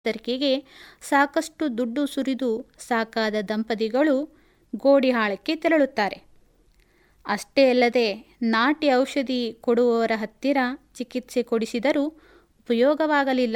ತರಿಕೆಗೆ ಸಾಕಷ್ಟು ದುಡ್ಡು ಸುರಿದು ಸಾಕಾದ ದಂಪತಿಗಳು ಗೋಡಿಹಾಳಕ್ಕೆ ತೆರಳುತ್ತಾರೆ ಅಷ್ಟೇ ಅಲ್ಲದೆ ನಾಟಿ ಔಷಧಿ ಕೊಡುವವರ ಹತ್ತಿರ ಚಿಕಿತ್ಸೆ ಕೊಡಿಸಿದರೂ ಉಪಯೋಗವಾಗಲಿಲ್ಲ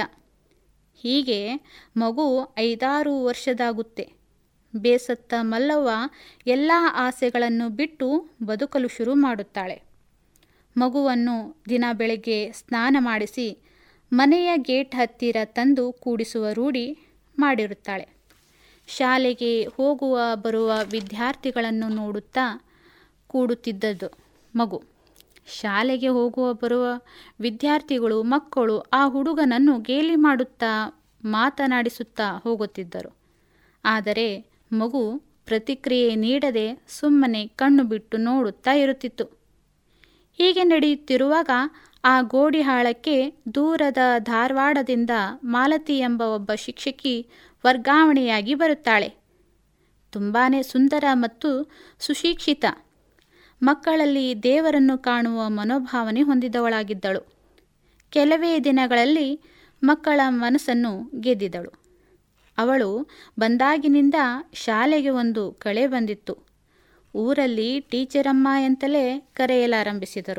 ಹೀಗೆ ಮಗು ಐದಾರು ವರ್ಷದಾಗುತ್ತೆ ಬೇಸತ್ತ ಮಲ್ಲವ್ವ ಎಲ್ಲ ಆಸೆಗಳನ್ನು ಬಿಟ್ಟು ಬದುಕಲು ಶುರು ಮಾಡುತ್ತಾಳೆ ಮಗುವನ್ನು ದಿನ ಬೆಳಗ್ಗೆ ಸ್ನಾನ ಮಾಡಿಸಿ ಮನೆಯ ಗೇಟ್ ಹತ್ತಿರ ತಂದು ಕೂಡಿಸುವ ರೂಢಿ ಮಾಡಿರುತ್ತಾಳೆ ಶಾಲೆಗೆ ಹೋಗುವ ಬರುವ ವಿದ್ಯಾರ್ಥಿಗಳನ್ನು ನೋಡುತ್ತಾ ಕೂಡುತ್ತಿದ್ದದ್ದು ಮಗು ಶಾಲೆಗೆ ಹೋಗುವ ಬರುವ ವಿದ್ಯಾರ್ಥಿಗಳು ಮಕ್ಕಳು ಆ ಹುಡುಗನನ್ನು ಗೇಲಿ ಮಾಡುತ್ತಾ ಮಾತನಾಡಿಸುತ್ತಾ ಹೋಗುತ್ತಿದ್ದರು ಆದರೆ ಮಗು ಪ್ರತಿಕ್ರಿಯೆ ನೀಡದೆ ಸುಮ್ಮನೆ ಕಣ್ಣು ಬಿಟ್ಟು ನೋಡುತ್ತಾ ಇರುತ್ತಿತ್ತು ಹೀಗೆ ನಡೆಯುತ್ತಿರುವಾಗ ಆ ಗೋಡಿಹಾಳಕ್ಕೆ ದೂರದ ಧಾರವಾಡದಿಂದ ಮಾಲತಿ ಎಂಬ ಒಬ್ಬ ಶಿಕ್ಷಕಿ ವರ್ಗಾವಣೆಯಾಗಿ ಬರುತ್ತಾಳೆ ತುಂಬಾ ಸುಂದರ ಮತ್ತು ಸುಶಿಕ್ಷಿತ ಮಕ್ಕಳಲ್ಲಿ ದೇವರನ್ನು ಕಾಣುವ ಮನೋಭಾವನೆ ಹೊಂದಿದವಳಾಗಿದ್ದಳು ಕೆಲವೇ ದಿನಗಳಲ್ಲಿ ಮಕ್ಕಳ ಮನಸ್ಸನ್ನು ಗೆದ್ದಿದ್ದಳು ಅವಳು ಬಂದಾಗಿನಿಂದ ಶಾಲೆಗೆ ಒಂದು ಕಳೆ ಬಂದಿತ್ತು ಊರಲ್ಲಿ ಟೀಚರಮ್ಮ ಎಂತಲೇ ಕರೆಯಲಾರಂಭಿಸಿದರು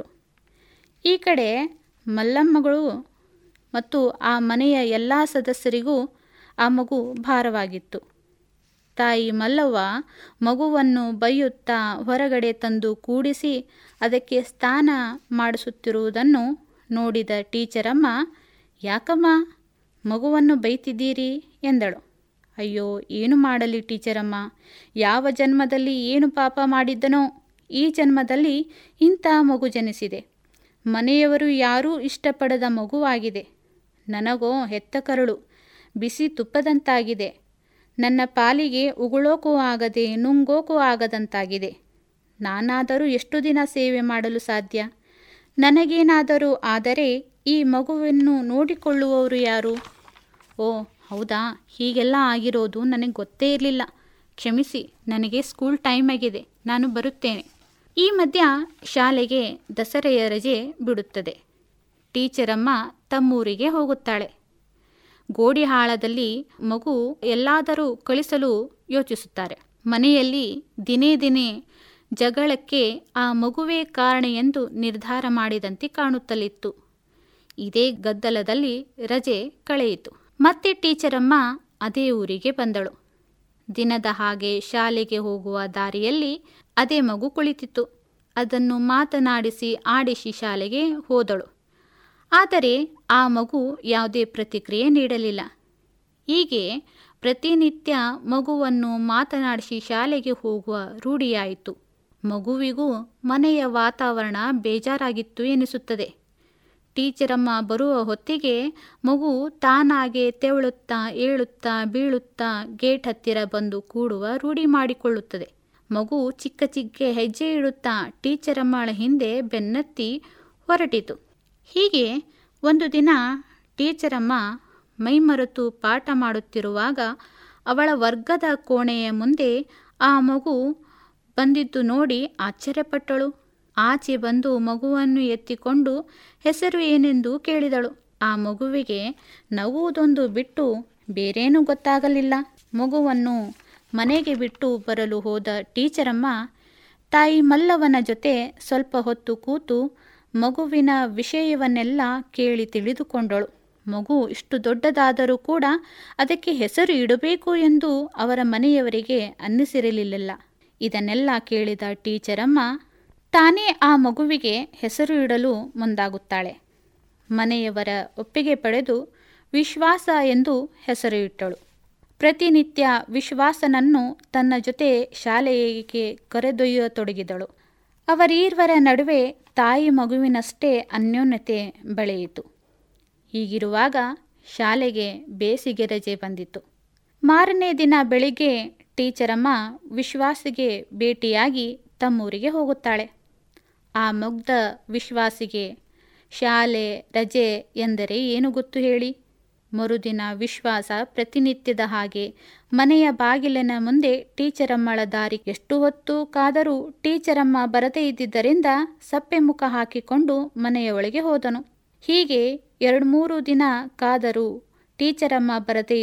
ಈ ಕಡೆ ಮಲ್ಲಮ್ಮಗಳು ಮತ್ತು ಆ ಮನೆಯ ಎಲ್ಲ ಸದಸ್ಯರಿಗೂ ಆ ಮಗು ಭಾರವಾಗಿತ್ತು ತಾಯಿ ಮಲ್ಲವ್ವ ಮಗುವನ್ನು ಬೈಯುತ್ತಾ ಹೊರಗಡೆ ತಂದು ಕೂಡಿಸಿ ಅದಕ್ಕೆ ಸ್ನಾನ ಮಾಡಿಸುತ್ತಿರುವುದನ್ನು ನೋಡಿದ ಟೀಚರಮ್ಮ ಯಾಕಮ್ಮ ಮಗುವನ್ನು ಬೈತಿದ್ದೀರಿ ಎಂದಳು ಅಯ್ಯೋ ಏನು ಮಾಡಲಿ ಟೀಚರಮ್ಮ ಯಾವ ಜನ್ಮದಲ್ಲಿ ಏನು ಪಾಪ ಮಾಡಿದ್ದನೋ ಈ ಜನ್ಮದಲ್ಲಿ ಇಂಥ ಮಗು ಜನಿಸಿದೆ ಮನೆಯವರು ಯಾರೂ ಇಷ್ಟಪಡದ ಮಗುವಾಗಿದೆ ನನಗೋ ಹೆತ್ತ ಕರಳು ಬಿಸಿ ತುಪ್ಪದಂತಾಗಿದೆ ನನ್ನ ಪಾಲಿಗೆ ಉಗುಳೋಕೂ ಆಗದೆ ನುಂಗೋಕೂ ಆಗದಂತಾಗಿದೆ ನಾನಾದರೂ ಎಷ್ಟು ದಿನ ಸೇವೆ ಮಾಡಲು ಸಾಧ್ಯ ನನಗೇನಾದರೂ ಆದರೆ ಈ ಮಗುವನ್ನು ನೋಡಿಕೊಳ್ಳುವವರು ಯಾರು ಓ ಹೌದಾ ಹೀಗೆಲ್ಲ ಆಗಿರೋದು ನನಗೆ ಗೊತ್ತೇ ಇರಲಿಲ್ಲ ಕ್ಷಮಿಸಿ ನನಗೆ ಸ್ಕೂಲ್ ಟೈಮ್ ಆಗಿದೆ ನಾನು ಬರುತ್ತೇನೆ ಈ ಮಧ್ಯ ಶಾಲೆಗೆ ದಸರೆಯ ರಜೆ ಬಿಡುತ್ತದೆ ಟೀಚರಮ್ಮ ತಮ್ಮೂರಿಗೆ ಹೋಗುತ್ತಾಳೆ ಗೋಡಿಹಾಳದಲ್ಲಿ ಮಗು ಎಲ್ಲಾದರೂ ಕಳಿಸಲು ಯೋಚಿಸುತ್ತಾರೆ ಮನೆಯಲ್ಲಿ ದಿನೇ ದಿನೇ ಜಗಳಕ್ಕೆ ಆ ಮಗುವೇ ಕಾರಣ ಎಂದು ನಿರ್ಧಾರ ಮಾಡಿದಂತೆ ಕಾಣುತ್ತಲಿತ್ತು ಇದೇ ಗದ್ದಲದಲ್ಲಿ ರಜೆ ಕಳೆಯಿತು ಮತ್ತೆ ಟೀಚರಮ್ಮ ಅದೇ ಊರಿಗೆ ಬಂದಳು ದಿನದ ಹಾಗೆ ಶಾಲೆಗೆ ಹೋಗುವ ದಾರಿಯಲ್ಲಿ ಅದೇ ಮಗು ಕುಳಿತಿತ್ತು ಅದನ್ನು ಮಾತನಾಡಿಸಿ ಆಡಿಸಿ ಶಾಲೆಗೆ ಹೋದಳು ಆದರೆ ಆ ಮಗು ಯಾವುದೇ ಪ್ರತಿಕ್ರಿಯೆ ನೀಡಲಿಲ್ಲ ಹೀಗೆ ಪ್ರತಿನಿತ್ಯ ಮಗುವನ್ನು ಮಾತನಾಡಿಸಿ ಶಾಲೆಗೆ ಹೋಗುವ ರೂಢಿಯಾಯಿತು ಮಗುವಿಗೂ ಮನೆಯ ವಾತಾವರಣ ಬೇಜಾರಾಗಿತ್ತು ಎನಿಸುತ್ತದೆ ಟೀಚರಮ್ಮ ಬರುವ ಹೊತ್ತಿಗೆ ಮಗು ತಾನಾಗೆ ತೆವಳುತ್ತಾ ಏಳುತ್ತಾ ಬೀಳುತ್ತಾ ಗೇಟ್ ಹತ್ತಿರ ಬಂದು ಕೂಡುವ ರೂಢಿ ಮಾಡಿಕೊಳ್ಳುತ್ತದೆ ಮಗು ಚಿಕ್ಕ ಚಿಕ್ಕ ಹೆಜ್ಜೆ ಇಡುತ್ತಾ ಟೀಚರಮ್ಮಳ ಹಿಂದೆ ಬೆನ್ನತ್ತಿ ಹೊರಟಿತು ಹೀಗೆ ಒಂದು ದಿನ ಟೀಚರಮ್ಮ ಮೈಮರೆತು ಪಾಠ ಮಾಡುತ್ತಿರುವಾಗ ಅವಳ ವರ್ಗದ ಕೋಣೆಯ ಮುಂದೆ ಆ ಮಗು ಬಂದಿದ್ದು ನೋಡಿ ಆಶ್ಚರ್ಯಪಟ್ಟಳು ಆಚೆ ಬಂದು ಮಗುವನ್ನು ಎತ್ತಿಕೊಂಡು ಹೆಸರು ಏನೆಂದು ಕೇಳಿದಳು ಆ ಮಗುವಿಗೆ ನಗುವುದೊಂದು ಬಿಟ್ಟು ಬೇರೇನೂ ಗೊತ್ತಾಗಲಿಲ್ಲ ಮಗುವನ್ನು ಮನೆಗೆ ಬಿಟ್ಟು ಬರಲು ಹೋದ ಟೀಚರಮ್ಮ ತಾಯಿ ಮಲ್ಲವನ ಜೊತೆ ಸ್ವಲ್ಪ ಹೊತ್ತು ಕೂತು ಮಗುವಿನ ವಿಷಯವನ್ನೆಲ್ಲ ಕೇಳಿ ತಿಳಿದುಕೊಂಡಳು ಮಗು ಇಷ್ಟು ದೊಡ್ಡದಾದರೂ ಕೂಡ ಅದಕ್ಕೆ ಹೆಸರು ಇಡಬೇಕು ಎಂದು ಅವರ ಮನೆಯವರಿಗೆ ಅನ್ನಿಸಿರಲಿಲ್ಲ ಇದನ್ನೆಲ್ಲ ಕೇಳಿದ ಟೀಚರಮ್ಮ ತಾನೇ ಆ ಮಗುವಿಗೆ ಹೆಸರು ಇಡಲು ಮುಂದಾಗುತ್ತಾಳೆ ಮನೆಯವರ ಒಪ್ಪಿಗೆ ಪಡೆದು ವಿಶ್ವಾಸ ಎಂದು ಹೆಸರು ಇಟ್ಟಳು ಪ್ರತಿನಿತ್ಯ ವಿಶ್ವಾಸನನ್ನು ತನ್ನ ಜೊತೆ ಶಾಲೆಗೆ ಕರೆದೊಯ್ಯತೊಡಗಿದಳು ಅವರೀರ್ವರ ನಡುವೆ ತಾಯಿ ಮಗುವಿನಷ್ಟೇ ಅನ್ಯೋನ್ಯತೆ ಬೆಳೆಯಿತು ಹೀಗಿರುವಾಗ ಶಾಲೆಗೆ ಬೇಸಿಗೆ ರಜೆ ಬಂದಿತು ಮಾರನೇ ದಿನ ಬೆಳಿಗ್ಗೆ ಟೀಚರಮ್ಮ ವಿಶ್ವಾಸಿಗೆ ಭೇಟಿಯಾಗಿ ತಮ್ಮೂರಿಗೆ ಹೋಗುತ್ತಾಳೆ ಆ ಮುಗ್ಧ ವಿಶ್ವಾಸಿಗೆ ಶಾಲೆ ರಜೆ ಎಂದರೆ ಏನು ಗೊತ್ತು ಹೇಳಿ ಮರುದಿನ ವಿಶ್ವಾಸ ಪ್ರತಿನಿತ್ಯದ ಹಾಗೆ ಮನೆಯ ಬಾಗಿಲಿನ ಮುಂದೆ ಟೀಚರಮ್ಮಳ ದಾರಿ ಎಷ್ಟು ಹೊತ್ತು ಕಾದರೂ ಟೀಚರಮ್ಮ ಬರದೇ ಇದ್ದಿದ್ದರಿಂದ ಸಪ್ಪೆ ಮುಖ ಹಾಕಿಕೊಂಡು ಮನೆಯ ಒಳಗೆ ಹೋದನು ಹೀಗೆ ಎರಡು ಮೂರು ದಿನ ಕಾದರೂ ಟೀಚರಮ್ಮ ಬರದೇ